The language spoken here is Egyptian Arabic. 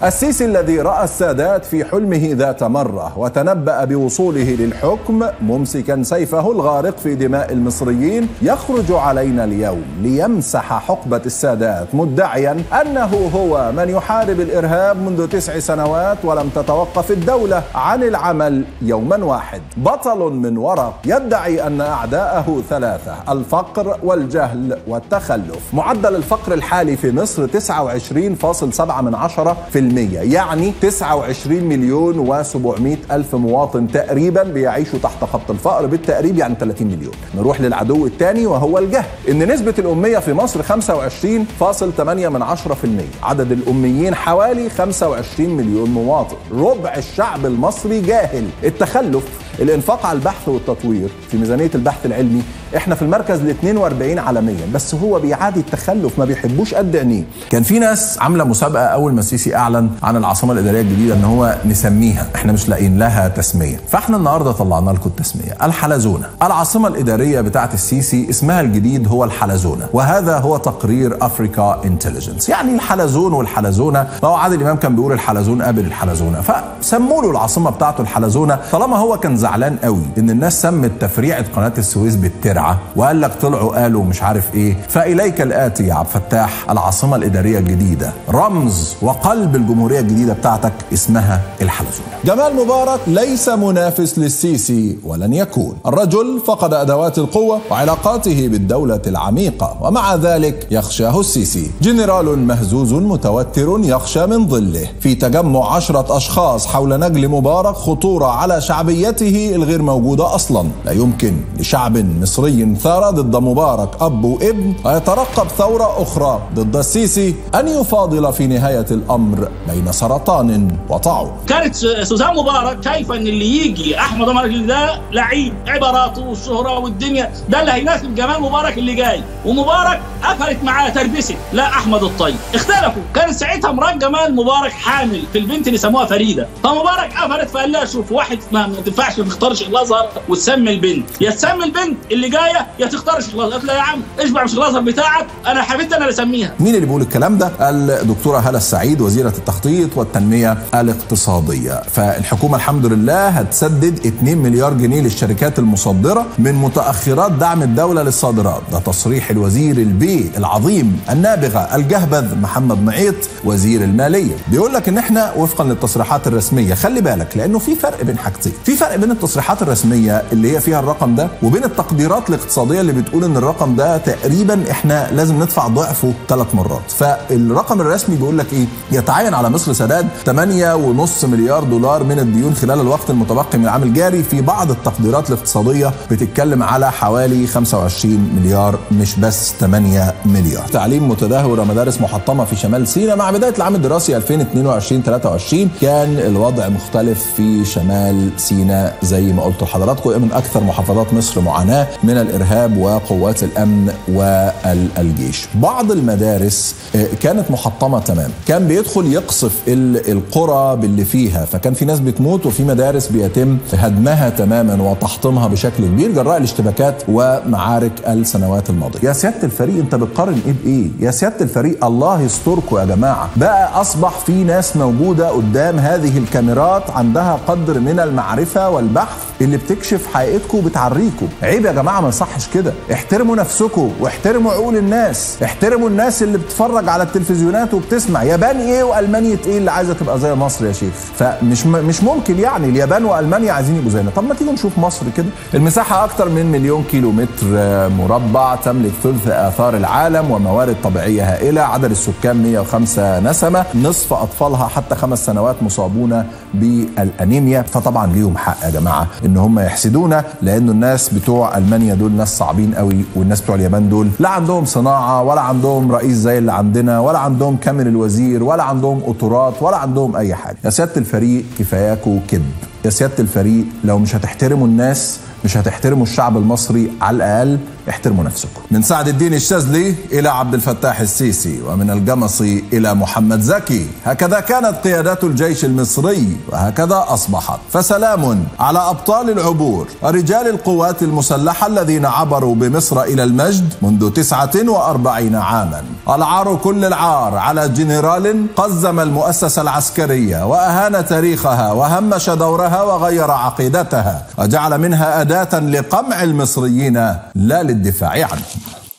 السيسي الذي راى السادات في حلمه ذات مره وتنبا بوصوله للحكم ممسكا سيفه الغارق في دماء المصريين يخرج علينا اليوم ليمسح حقبه السادات مدعيا انه هو من يحارب الارهاب منذ تسع سنوات ولم تتوقف الدوله عن العمل يوما واحد بطل من ورق يدعي ان اعداءه ثلاثه الفقر والجهل والتخلف معدل الفقر الحالي في مصر 29.7 من عشرة في المية يعني 29 مليون و700 ألف مواطن تقريبا بيعيشوا تحت خط الفقر بالتقريب يعني 30 مليون نروح للعدو الثاني وهو الجهل إن نسبة الأمية في مصر 25.8 من عشرة في المية عدد الأميين حوالي 25 مليون مواطن ربع الشعب المصري جاهل التخلف الانفاق على البحث والتطوير في ميزانيه البحث العلمي احنا في المركز ال 42 عالميا بس هو بيعادي التخلف ما بيحبوش قد عينيه كان في ناس عامله مسابقه اول ما السيسي اعلن عن العاصمه الاداريه الجديده ان هو نسميها احنا مش لاقيين لها تسميه فاحنا النهارده طلعنا لكم التسميه الحلزونه العاصمه الاداريه بتاعه السيسي اسمها الجديد هو الحلزونه وهذا هو تقرير افريكا انتليجنس يعني الحلزون والحلزونه ما هو عادل امام كان بيقول الحلزون قبل الحلزونه فسموا له العاصمه بتاعته الحلزونه طالما هو كان زعلان قوي ان الناس سمت تفريعه قناه السويس بالترعه وقال لك طلعوا قالوا مش عارف ايه فاليك الاتي يا عبد الفتاح العاصمه الاداريه الجديده رمز وقلب الجمهوريه الجديده بتاعتك اسمها الحلزونه جمال مبارك ليس منافس للسيسي ولن يكون الرجل فقد ادوات القوه وعلاقاته بالدوله العميقه ومع ذلك يخشاه السيسي جنرال مهزوز متوتر يخشى من ظله في تجمع عشره اشخاص حول نجل مبارك خطوره على شعبيته الغير موجوده اصلا لا يمكن لشعب مصري ثار ضد مبارك اب وابن ويترقب ثوره اخرى ضد السيسي ان يفاضل في نهايه الامر بين سرطان وطاعون كانت سوزان مبارك شايفه ان اللي يجي احمد عمر ده لعيب عباراته والشهره والدنيا ده اللي هيناسب جمال مبارك اللي جاي ومبارك قفلت معاه تربست لا احمد الطيب اختلفوا كانت ساعتها مرات جمال مبارك حامل في البنت اللي سموها فريده فمبارك قفلت فقال لها شوف واحد ما, ما تنفعش تختار شيخ الازهر وتسمي البنت يا تسمي البنت اللي جايه يا تختار شيخ الازهر قالت له يا عم اشبع شيخ الازهر بتاعك انا حبيبتي انا اللي اسميها مين اللي بيقول الكلام ده الدكتوره هاله السعيد وزيره التخطيط والتنميه الاقتصاديه فالحكومه الحمد لله هتسدد 2 مليار جنيه للشركات المصدره من متاخرات دعم الدوله للصادرات ده تصريح الوزير البي العظيم النابغه الجهبذ محمد معيط وزير الماليه بيقول لك ان احنا وفقا للتصريحات الرسميه خلي بالك لانه في فرق بين حاجتين في فرق بين التصريحات الرسميه اللي هي فيها الرقم ده وبين التقديرات الاقتصاديه اللي بتقول ان الرقم ده تقريبا احنا لازم ندفع ضعفه ثلاث مرات فالرقم الرسمي بيقول لك ايه يتعين على مصر سداد 8.5 مليار دولار من الديون خلال الوقت المتبقي من العام الجاري في بعض التقديرات الاقتصاديه بتتكلم على حوالي 25 مليار مش بس 8 مليار تعليم متدهور ومدارس محطمه في شمال سيناء مع بدايه العام الدراسي 2022 23 كان الوضع مختلف في شمال سيناء زي ما قلت لحضراتكم من اكثر محافظات مصر معاناه من الارهاب وقوات الامن والجيش بعض المدارس كانت محطمه تمام كان بيدخل يقصف القرى باللي فيها فكان في ناس بتموت وفي مدارس بيتم هدمها تماما وتحطيمها بشكل كبير جراء الاشتباكات ومعارك السنوات الماضيه يا سياده الفريق انت بتقارن ايه بايه يا سياده الفريق الله يستركم يا جماعه بقى اصبح في ناس موجوده قدام هذه الكاميرات عندها قدر من المعرفه والبحث اللي بتكشف حقيقتكم وبتعريكم عيب يا جماعه ما يصحش كده احترموا نفسكم واحترموا عقول الناس احترموا الناس اللي بتتفرج على التلفزيونات وبتسمع يابان ايه والمانيا ايه اللي عايزه تبقى زي مصر يا شيخ فمش م... مش ممكن يعني اليابان والمانيا عايزين يبقوا زينا طب ما تيجي نشوف مصر كده المساحه اكتر من مليون كيلو متر مربع تملك ثلث اثار العالم وموارد طبيعيه هائله عدد السكان 105 نسمه نصف اطفالها حتى خمس سنوات مصابون بالانيميا فطبعا ليهم حق يا جماعه ان هم يحسدونا لانه الناس بتوع المانيا دول ناس صعبين قوي والناس بتوع اليابان دول لا عندهم صناعه ولا عندهم رئيس زي اللي عندنا ولا عندهم كامل الوزير ولا عندهم قطورات ولا عندهم اي حاجه يا سياده الفريق كفاياكوا كذب يا سياده الفريق لو مش هتحترموا الناس مش هتحترموا الشعب المصري على الاقل احترموا نفسكم من سعد الدين الشاذلي الى عبد الفتاح السيسي ومن الجمصي الى محمد زكي هكذا كانت قيادات الجيش المصري وهكذا اصبحت فسلام على ابطال العبور ورجال القوات المسلحه الذين عبروا بمصر الى المجد منذ 49 عاما العار كل العار على جنرال قزم المؤسسه العسكريه واهان تاريخها وهمش دورها وغير عقيدتها وجعل منها اداه لقمع المصريين لا للدفاع عنهم